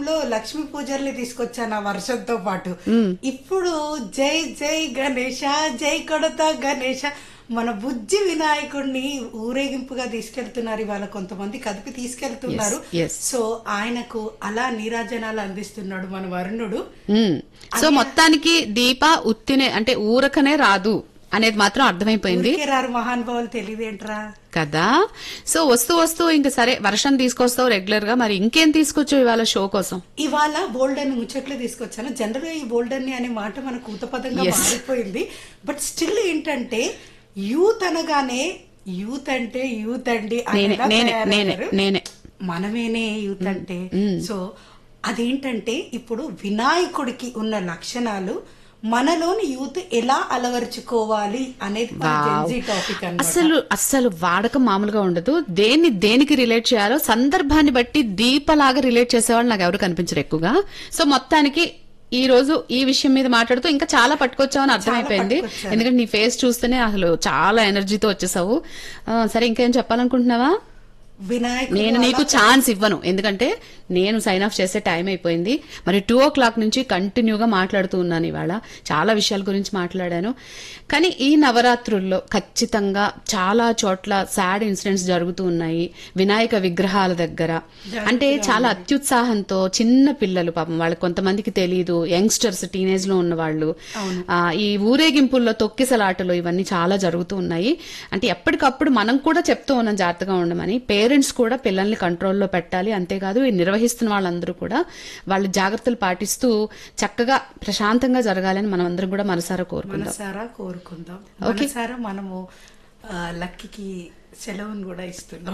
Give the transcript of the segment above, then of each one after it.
లో లక్ష్మీ పూజల్ని తీసుకొచ్చాను ఆ వర్షంతో పాటు ఇప్పుడు జై జై గణేష జై కొడత గణేష మన బుజ్జి వినాయకుడిని ఊరేగింపుగా తీసుకెళ్తున్నారు ఇవాళ కొంతమంది కదిపి తీసుకెళ్తున్నారు Yes, yes. సో ఆయనకు అలా నీరాజనాలు అందిస్తున్నాడు మన వరుణుడు మ్మ్. సో మొత్తానికి దీప ఉత్తినే అంటే ఊరకనే రాదు అనేది మాత్రం అర్థమైపోయింది ఊరికే రారు మహానుభావులు తెలియదేంట్రా కదా సో వస్తూ వస్తూ ఇంక సరే వర్షం తీసుకొస్తావు రెగ్యులర్ గా మరి ఇంకేం తీసుకొచ్చావు ఇవాళ షో కోసం ఇవాళ బోల్డన్ ముచ్చట్లు తీసుకొచ్చాను జనరల్ గా ఈ బోల్డన్ అనే మాట మన కూతపదంగా Yes. మారిపోయింది బట్ స్టిల్ ఏంటంటే యూత్ అనగానే యూత్ అంటే యూత్ అండి అని నేనే ఎలా నేనే తయారయ్యారు? నేనే నేనే మనమేనే యూత్ అంటే సో అదేంటంటే ఇప్పుడు వినాయకుడికి ఉన్న లక్షణాలు మనలోని యూత్ ఎలా అలవరుచుకోవాలి అనేది వావ్. టాపిక్ అన్నమాట అసలు అస్సలు వాడకం మామూలుగా ఉండదు దేన్ని దేనికి రిలేట్ చేయాలో సందర్భాన్ని బట్టి దీపలాగా రిలేట్ చేసేవాళ్ళు నాకు ఎవరు కనిపించరు ఎక్కువగా సో మొత్తానికి ఈ రోజు ఈ విషయం మీద మాట్లాడుతూ ఇంకా చాలా పట్టుకొచ్చావని అర్థమైపోయింది పట్టుకొచ్చాను. ఎందుకంటే నీ ఫేస్ చూస్తేనే అసలు చాలా ఎనర్జీతో వచ్చేసావు ఆ, సరే ఇంకేం చెప్పాలనుకుంటున్నావా వినాయకుడు నేను నీకు ఛాన్స్ ఇవ్వను ఎందుకంటే నేను సైన్ ఆఫ్ చేసే టైం అయిపోయింది మరి టూ ఓ క్లాక్ నుంచి కంటిన్యూగా మాట్లాడుతూ ఉన్నాను ఇవాళ చాలా విషయాల గురించి మాట్లాడాను కానీ ఈ నవరాత్రుల్లో ఖచ్చితంగా చాలా చోట్ల సాడ్ ఇన్సిడెంట్స్ జరుగుతూ ఉన్నాయి వినాయక విగ్రహాల దగ్గర అంటే చాలా అత్యుత్సాహంతో చిన్న పిల్లలు పాపం వాళ్ళకి కొంతమందికి తెలియదు యంగ్స్టర్స్ టీనేజ్ లో ఉన్న వాళ్ళు ఆ, ఈ ఊరేగింపుల్లో తొక్కిసలాటలు ఇవన్నీ చాలా జరుగుతూ ఉన్నాయి అంటే ఎప్పటికప్పుడు మనం కూడా చెప్తూ ఉన్నాం జాగ్రత్తగా ఉండమని పేరెంట్స్ కూడా పిల్లల్ని కంట్రోల్లో పెట్టాలి అంతేకాదు ఈ నిర్వహిస్తున్న వాళ్ళందరూ కూడా వాళ్ళు జాగ్రత్తలు పాటిస్తూ చక్కగా ప్రశాంతంగా జరగాలని మనం అందరం కూడా మనసారా కోరుకుందాం మనసారా కోరుకుందాం మనసారా మనము ఆ, లక్కీకి సెలవును కూడా ఇస్తున్నాం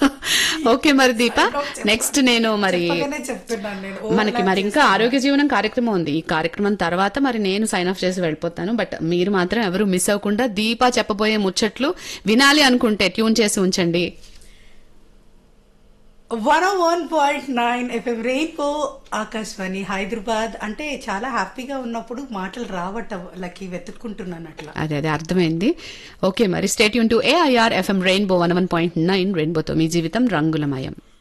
ఓకే మరి దీప నెక్స్ట్ నేను మరి చెప్పగానే చెప్తున్నాను నేను మనకి మరి ఇంకా ఆరోగ్య జీవనం కార్యక్రమం ఉంది ఈ కార్యక్రమం తర్వాత మరి నేను సైన్ ఆఫ్ చేసి వెళ్ళిపోతాను బట్ మీరు మాత్రం ఎవరు మిస్ అవ్వకుండా దీప చెప్పబోయే ముచ్చట్లు వినాలి అనుకుంటే ట్యూన్ చేసి ఉంచండి one one point nine FM rainbow Akashvani Hyderabad అంటే చాలా హ్యాపీగా ఉన్నప్పుడు మాటలు రావట లక్కీ వెతుక్కుంటున్నాను అట్లా అదే అదే అర్థమైంది ఓకే మరి స్టేట్ యూన్ to AIR FM rainbow one one point nine రెయిన్బోతో మీ జీవితం రంగులమయం